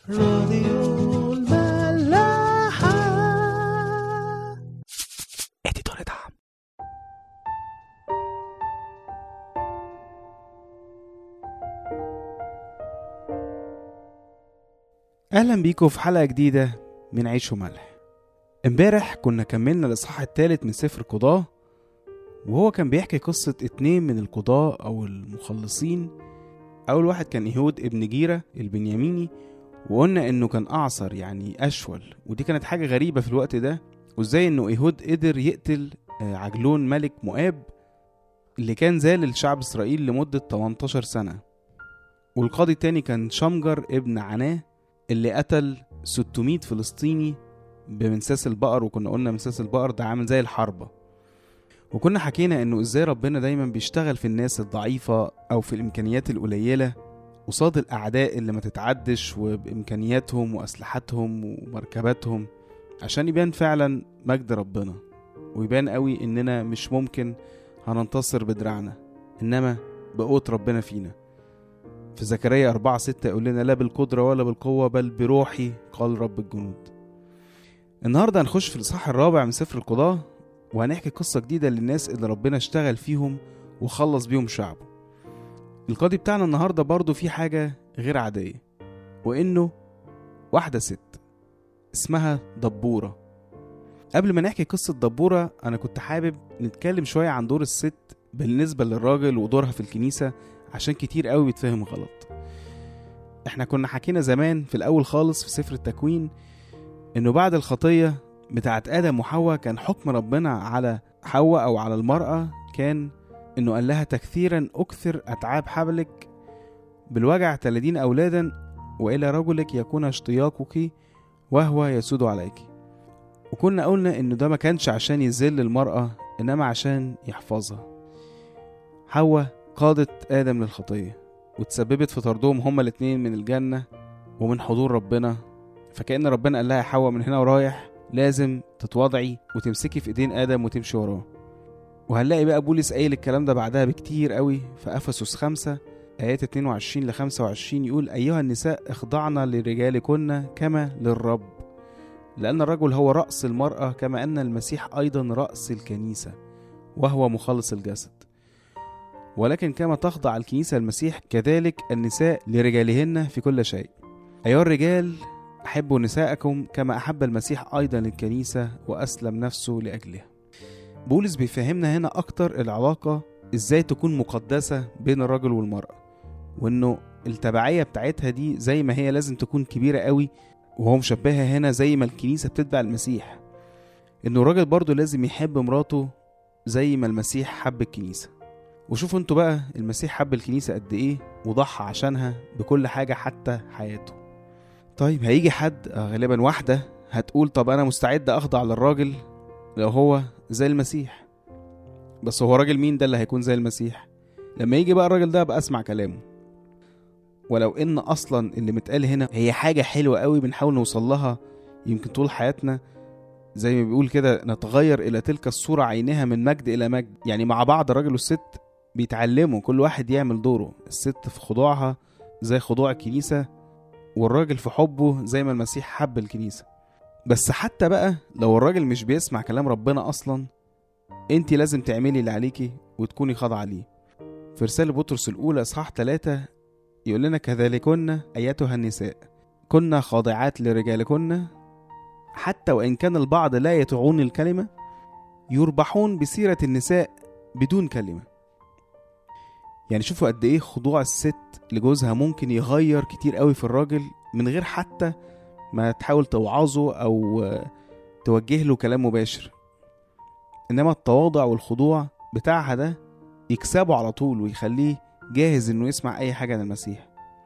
راديو الملاحة اديتور دعم اهلا بيكم في حلقة جديدة من عيش وملح امبارح كنا كملنا الاصحاح الثالث من سفر قضاة وهو كان بيحكي قصة اتنين من القضاة او المخلصين اول واحد كان ايهود ابن جيرة البنياميني وقلنا انه كان اعصر يعني اشول ودي كانت حاجة غريبة في الوقت ده وازاي انه ايهود قدر يقتل آه، عجلون ملك مؤاب اللي كان زال الشعب اسرائيل لمدة 18 سنة والقاضي التاني كان شمجر ابن عناه اللي قتل 600 فلسطيني بمنساس البقر وكنا قلنا منساس البقر ده عامل زي الحربة وكنا حكينا انه ازاي ربنا دايما بيشتغل في الناس الضعيفة او في الامكانيات القليلة قصاد الاعداء اللي ما تتعدش وبامكانياتهم واسلحتهم ومركباتهم عشان يبان فعلا مجد ربنا ويبان قوي اننا مش ممكن هننتصر بدراعنا انما بقوة ربنا فينا في زكريا 4 6 يقول لنا لا بالقدرة ولا بالقوة بل بروحي قال رب الجنود النهاردة هنخش في الإصحاح الرابع من سفر القضاة وهنحكي قصة جديدة للناس اللي ربنا اشتغل فيهم وخلص بيهم شعبه القاضي بتاعنا النهاردة برضو في حاجة غير عادية وإنه واحدة ست اسمها دبورة قبل ما نحكي قصة دبورة أنا كنت حابب نتكلم شوية عن دور الست بالنسبة للراجل ودورها في الكنيسة عشان كتير قوي بيتفهم غلط احنا كنا حكينا زمان في الأول خالص في سفر التكوين إنه بعد الخطية بتاعت آدم وحواء كان حكم ربنا على حواء أو على المرأة كان إنه قال لها تكثيرا أكثر أتعاب حبلك بالوجع تلدين أولادا وإلى رجلك يكون اشتياقك وهو يسود عليك وكنا قلنا إنه ده ما كانش عشان يذل المرأة إنما عشان يحفظها حواء قادت آدم للخطية وتسببت في طردهم هما الاتنين من الجنة ومن حضور ربنا فكأن ربنا قال لها يا حواء من هنا ورايح لازم تتواضعي وتمسكي في ايدين آدم وتمشي وراه وهنلاقي بقى بولس قايل الكلام ده بعدها بكتير قوي في أفسس خمسة آيات 22 ل 25 يقول أيها النساء اخضعن لرجالكن كما للرب لأن الرجل هو رأس المرأة كما أن المسيح أيضا رأس الكنيسة وهو مخلص الجسد ولكن كما تخضع الكنيسة المسيح كذلك النساء لرجالهن في كل شيء أيها الرجال أحبوا نساءكم كما أحب المسيح أيضا الكنيسة وأسلم نفسه لأجلها بولس بيفهمنا هنا أكتر العلاقة إزاي تكون مقدسة بين الرجل والمرأة وإنه التبعية بتاعتها دي زي ما هي لازم تكون كبيرة قوي وهو مشبهها هنا زي ما الكنيسة بتتبع المسيح إنه الراجل برضه لازم يحب مراته زي ما المسيح حب الكنيسة وشوفوا انتوا بقى المسيح حب الكنيسة قد ايه وضحى عشانها بكل حاجة حتى حياته طيب هيجي حد آه، غالبا واحدة هتقول طب أنا مستعد أخضع للراجل لو هو زي المسيح بس هو راجل مين ده اللي هيكون زي المسيح لما يجي بقى الراجل ده أبقى أسمع كلامه ولو إن أصلا اللي متقال هنا هي حاجة حلوة قوي بنحاول نوصل لها يمكن طول حياتنا زي ما بيقول كده نتغير إلى تلك الصورة عينها من مجد إلى مجد يعني مع بعض الراجل والست بيتعلموا كل واحد يعمل دوره الست في خضوعها زي خضوع الكنيسة والراجل في حبه زي ما المسيح حب الكنيسة بس حتى بقى لو الراجل مش بيسمع كلام ربنا أصلا انت لازم تعملي اللي عليكي وتكوني خاضعة ليه في رسالة بطرس الأولى إصحاح 3 يقول لنا كذلكن أيتها النساء كنا خاضعات لرجالكن حتى وإن كان البعض لا يطيعون الكلمة يربحون بسيرة النساء بدون كلمة يعني شوفوا قد ايه خضوع الست لجوزها ممكن يغير كتير قوي في الراجل من غير حتى ما تحاول توعظه او آه، توجه له كلام مباشر انما التواضع والخضوع بتاعها ده يكسبه على طول ويخليه جاهز انه يسمع اي حاجه عن المسيح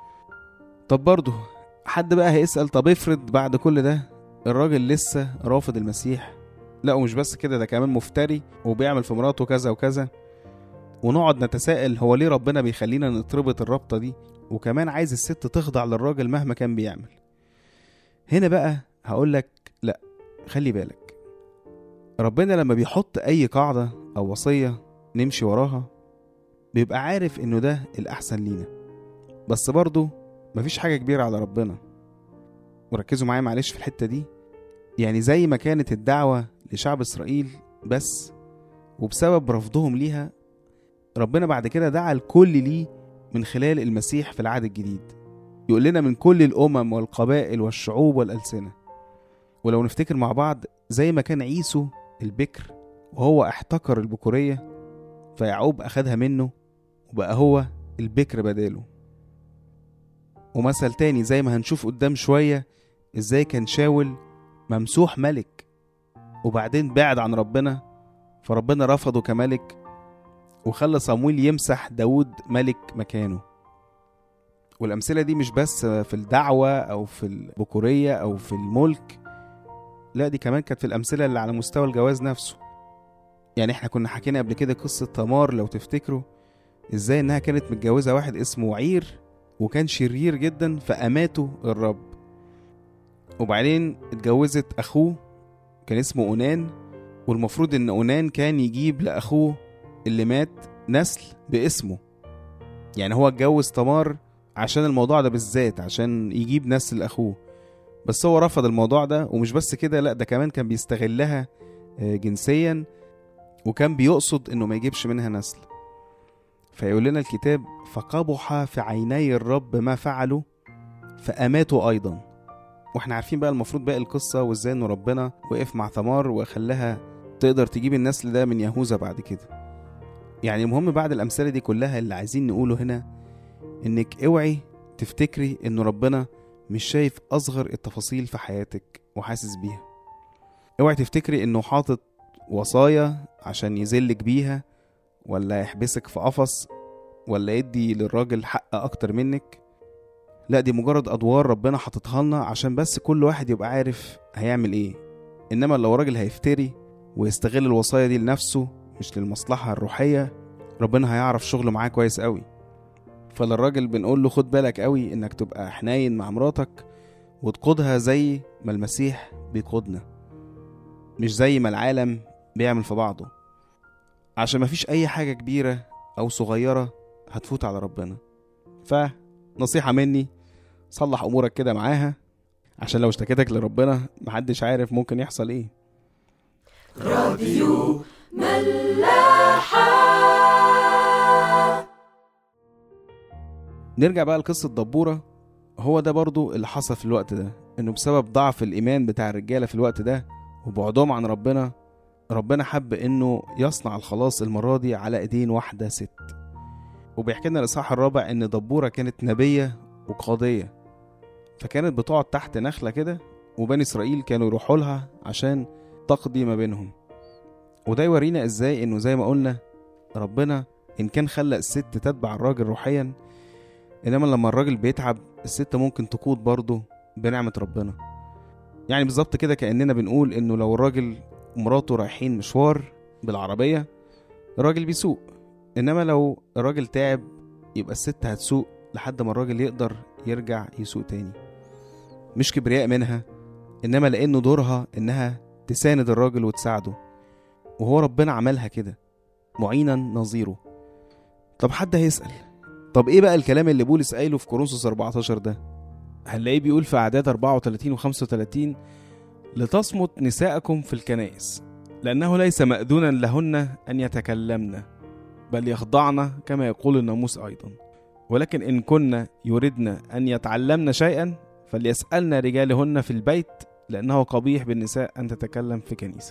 طب برضه حد بقى هيسأل طب افرض بعد كل ده الراجل لسه رافض المسيح لا ومش بس كده ده كمان مفتري وبيعمل في مراته كذا وكذا ونقعد نتساءل هو ليه ربنا بيخلينا نتربط الرابطة دي وكمان عايز الست تخضع للراجل مهما كان بيعمل هنا بقى هقولك لا خلي بالك ربنا لما بيحط أي قاعدة أو وصية نمشي وراها بيبقى عارف إنه ده الأحسن لينا بس برضه مفيش حاجة كبيرة على ربنا وركزوا معايا معلش في الحتة دي يعني زي ما كانت الدعوة لشعب إسرائيل بس وبسبب رفضهم ليها ربنا بعد كده دعا الكل ليه من خلال المسيح في العهد الجديد يقول لنا من كل الأمم والقبائل والشعوب والألسنة ولو نفتكر مع بعض زي ما كان عيسو البكر وهو احتكر البكورية فيعقوب أخدها منه وبقى هو البكر بداله ومثل تاني زي ما هنشوف قدام شوية ازاي كان شاول ممسوح ملك وبعدين بعد عن ربنا فربنا رفضه كملك وخلى صمويل يمسح داود ملك مكانه والأمثلة دي مش بس في الدعوة أو في البكورية أو في الملك لا دي كمان كانت في الأمثلة اللي على مستوى الجواز نفسه يعني احنا كنا حكينا قبل كده قصة تمار لو تفتكروا ازاي انها كانت متجوزة واحد اسمه عير وكان شرير جدا فأماته الرب وبعدين اتجوزت أخوه كان اسمه أونان والمفروض إن أونان كان يجيب لأخوه اللي مات نسل باسمه يعني هو اتجوز تمار عشان الموضوع ده بالذات عشان يجيب نسل لأخوه بس هو رفض الموضوع ده ومش بس كده لا ده كمان كان بيستغلها جنسيا وكان بيقصد انه ما يجيبش منها نسل فيقول لنا الكتاب فقبح في عيني الرب ما فعلوا فأماتوا أيضا واحنا عارفين بقى المفروض باقي القصة وازاي انه ربنا وقف مع ثمار وخلاها تقدر تجيب النسل ده من يهوذا بعد كده يعني المهم بعد الأمثلة دي كلها اللي عايزين نقوله هنا انك اوعي تفتكري انه ربنا مش شايف أصغر التفاصيل في حياتك وحاسس بيها اوعي تفتكري انه حاطط وصايا عشان يذلك بيها ولا يحبسك في قفص ولا يدي للراجل حق اكتر منك لا دي مجرد ادوار ربنا حاططها لنا عشان بس كل واحد يبقى عارف هيعمل ايه انما لو راجل هيفتري ويستغل الوصايا دي لنفسه مش للمصلحة الروحية ربنا هيعرف شغله معاه كويس قوي فللراجل بنقول له خد بالك قوي انك تبقى حنين مع مراتك وتقودها زي ما المسيح بيقودنا مش زي ما العالم بيعمل في بعضه عشان مفيش أي حاجة كبيرة أو صغيرة هتفوت على ربنا فنصيحة مني صلح أمورك كده معاها عشان لو اشتكيتك لربنا محدش عارف ممكن يحصل ايه راديو ملاحة نرجع بقى لقصة دبورة هو ده برضو اللي حصل في الوقت ده انه بسبب ضعف الإيمان بتاع الرجالة في الوقت ده وبعدهم عن ربنا ربنا حب انه يصنع الخلاص المرة دي على ايدين واحدة ست وبيحكي لنا الاصحاح الرابع ان دبورة كانت نبية وقاضية فكانت بتقعد تحت نخلة كده وبني اسرائيل كانوا يروحوا لها عشان تقضي ما بينهم وده يورينا ازاي انه زي ما قلنا ربنا ان كان خلق الست تتبع الراجل روحيا انما لما الراجل بيتعب الست ممكن تقود برضه بنعمة ربنا يعني بالظبط كده كأننا بنقول انه لو الراجل ومراته رايحين مشوار بالعربية الراجل بيسوق انما لو الراجل تعب يبقى الست هتسوق لحد ما الراجل يقدر يرجع يسوق تاني مش كبرياء منها انما لانه دورها انها تساند الراجل وتساعده وهو ربنا عملها كده معينا نظيره طب حد هيسأل طب ايه بقى الكلام اللي بولس قايله في كورنثوس 14 ده هنلاقيه بيقول في اعداد 34 و 35 لتصمت نساءكم في الكنائس لأنه ليس مأذونا لهن أن يتكلمن بل يخضعن كما يقول الناموس أيضا ولكن إن كن يردن أن يتعلمن شيئا فليسألن رجالهن في البيت لأنه قبيح بالنساء أن تتكلم في كنيسة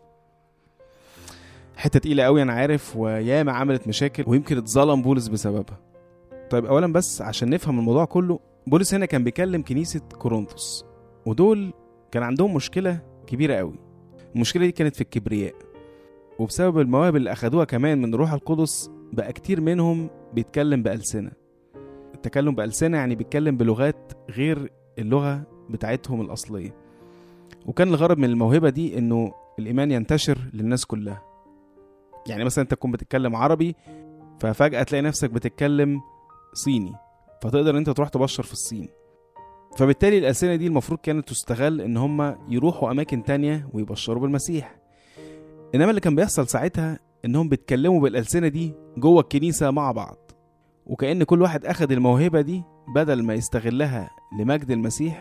حتة تقيلة قوي أنا عارف وياما عملت مشاكل ويمكن اتظلم بولس بسببها طيب أولا بس عشان نفهم الموضوع كله بولس هنا كان بيكلم كنيسة كورنثوس ودول كان عندهم مشكلة كبيرة قوي المشكلة دي كانت في الكبرياء وبسبب المواهب اللي أخدوها كمان من روح القدس بقى كتير منهم بيتكلم بألسنة التكلم بألسنة يعني بيتكلم بلغات غير اللغة بتاعتهم الأصلية وكان الغرض من الموهبة دي إنه الإيمان ينتشر للناس كلها يعني مثلا أنت تكون بتتكلم عربي ففجأة تلاقي نفسك بتتكلم صيني فتقدر أنت تروح تبشر في الصين فبالتالي الألسنة دي المفروض كانت تستغل إن هم يروحوا أماكن تانية ويبشروا بالمسيح إنما اللي كان بيحصل ساعتها إنهم بيتكلموا بالألسنة دي جوه الكنيسة مع بعض وكأن كل واحد أخد الموهبة دي بدل ما يستغلها لمجد المسيح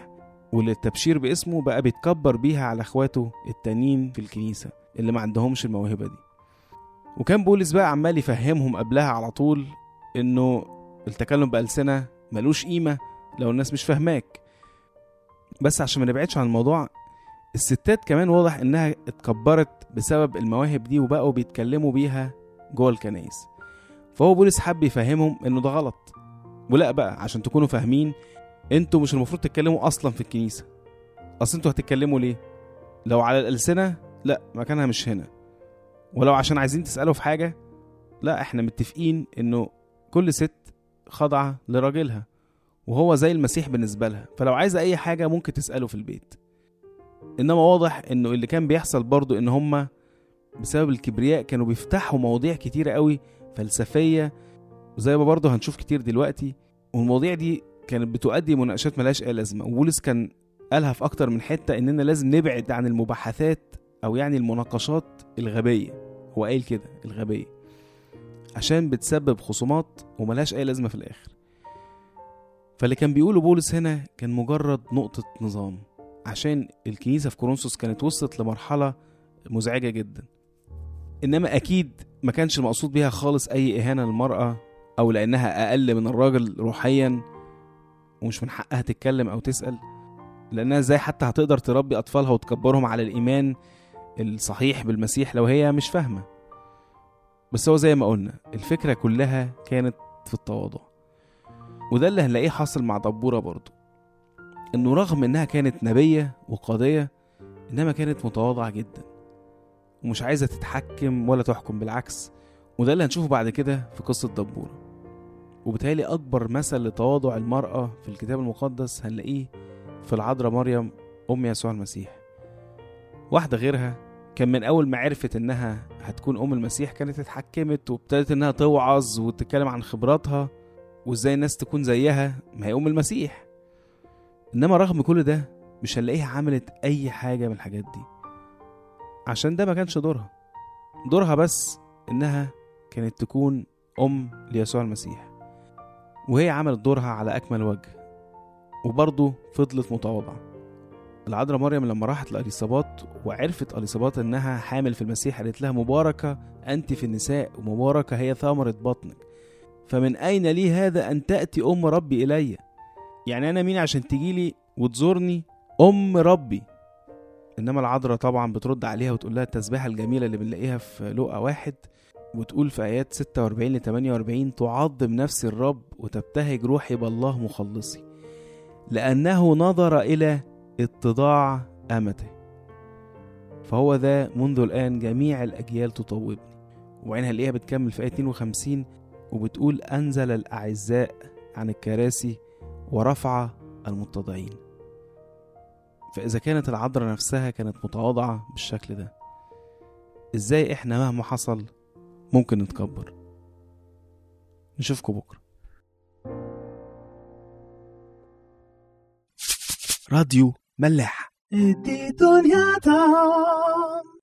وللتبشير باسمه بقى بيتكبر بيها على اخواته التانيين في الكنيسة اللي ما عندهمش الموهبة دي وكان بولس بقى عمال يفهمهم قبلها على طول انه التكلم بألسنة ملوش قيمة لو الناس مش فاهماك بس عشان ما نبعدش عن الموضوع الستات كمان واضح انها اتكبرت بسبب المواهب دي وبقوا بيتكلموا بيها جوه الكنايس فهو بولس حب يفهمهم انه ده غلط ولا بقى عشان تكونوا فاهمين انتوا مش المفروض تتكلموا اصلا في الكنيسه اصل انتوا هتتكلموا ليه لو على الالسنه لا مكانها مش هنا ولو عشان عايزين تسالوا في حاجه لا احنا متفقين انه كل ست خاضعه لراجلها وهو زي المسيح بالنسبه لها فلو عايزه اي حاجه ممكن تساله في البيت انما واضح انه اللي كان بيحصل برضو ان هما بسبب الكبرياء كانوا بيفتحوا مواضيع كتيره قوي فلسفيه وزي ما برضه هنشوف كتير دلوقتي والمواضيع دي كانت بتؤدي مناقشات ملهاش اي لازمه وبولس كان قالها في اكتر من حته اننا لازم نبعد عن المباحثات او يعني المناقشات الغبيه هو قايل كده الغبيه عشان بتسبب خصومات وملهاش اي لازمه في الاخر فاللي كان بيقوله بولس هنا كان مجرد نقطه نظام عشان الكنيسه في كورنثوس كانت وصلت لمرحله مزعجه جدا انما اكيد ما كانش المقصود بيها خالص اي اهانه للمراه او لانها اقل من الراجل روحيا ومش من حقها تتكلم او تسال لانها ازاي حتى هتقدر تربي اطفالها وتكبرهم على الايمان الصحيح بالمسيح لو هي مش فاهمه بس هو زي ما قلنا الفكره كلها كانت في التواضع وده اللي هنلاقيه حاصل مع دبوره برضه انه رغم انها كانت نبيه وقاضيه انما كانت متواضعه جدا ومش عايزه تتحكم ولا تحكم بالعكس وده اللي هنشوفه بعد كده في قصه دبوره وبالتالي أكبر مثل لتواضع المرأة في الكتاب المقدس هنلاقيه في العذراء مريم أم يسوع المسيح واحدة غيرها كان من أول ما عرفت إنها هتكون أم المسيح كانت اتحكمت وابتدت إنها توعظ وتتكلم عن خبراتها وإزاي الناس تكون زيها ما هي أم المسيح إنما رغم كل ده مش هنلاقيها عملت أي حاجة من الحاجات دي عشان ده ما كانش دورها دورها بس إنها كانت تكون أم ليسوع المسيح وهي عملت دورها على أكمل وجه وبرضه فضلت متواضعة العذراء مريم لما راحت لأليصابات وعرفت أليصابات إنها حامل في المسيح قالت لها مباركة أنت في النساء ومباركة هي ثمرة بطنك فمن أين لي هذا أن تأتي أم ربي إلي يعني أنا مين عشان تجيلي وتزورني أم ربي إنما العذراء طبعا بترد عليها وتقول لها التسبيحة الجميلة اللي بنلاقيها في لقا واحد وتقول في آيات 46 ل 48 تعظم نفسي الرب وتبتهج روحي بالله مخلصي لأنه نظر إلى اتضاع أمته فهو ذا منذ الآن جميع الأجيال تطوبني وبعدين هنلاقيها بتكمل في آية 52 وبتقول أنزل الأعزاء عن الكراسي ورفع المتضعين فإذا كانت العذراء نفسها كانت متواضعة بالشكل ده إزاي إحنا مهما حصل ممكن نتكبر نشوفكم بكرة راديو ملاح دي دنيا تعم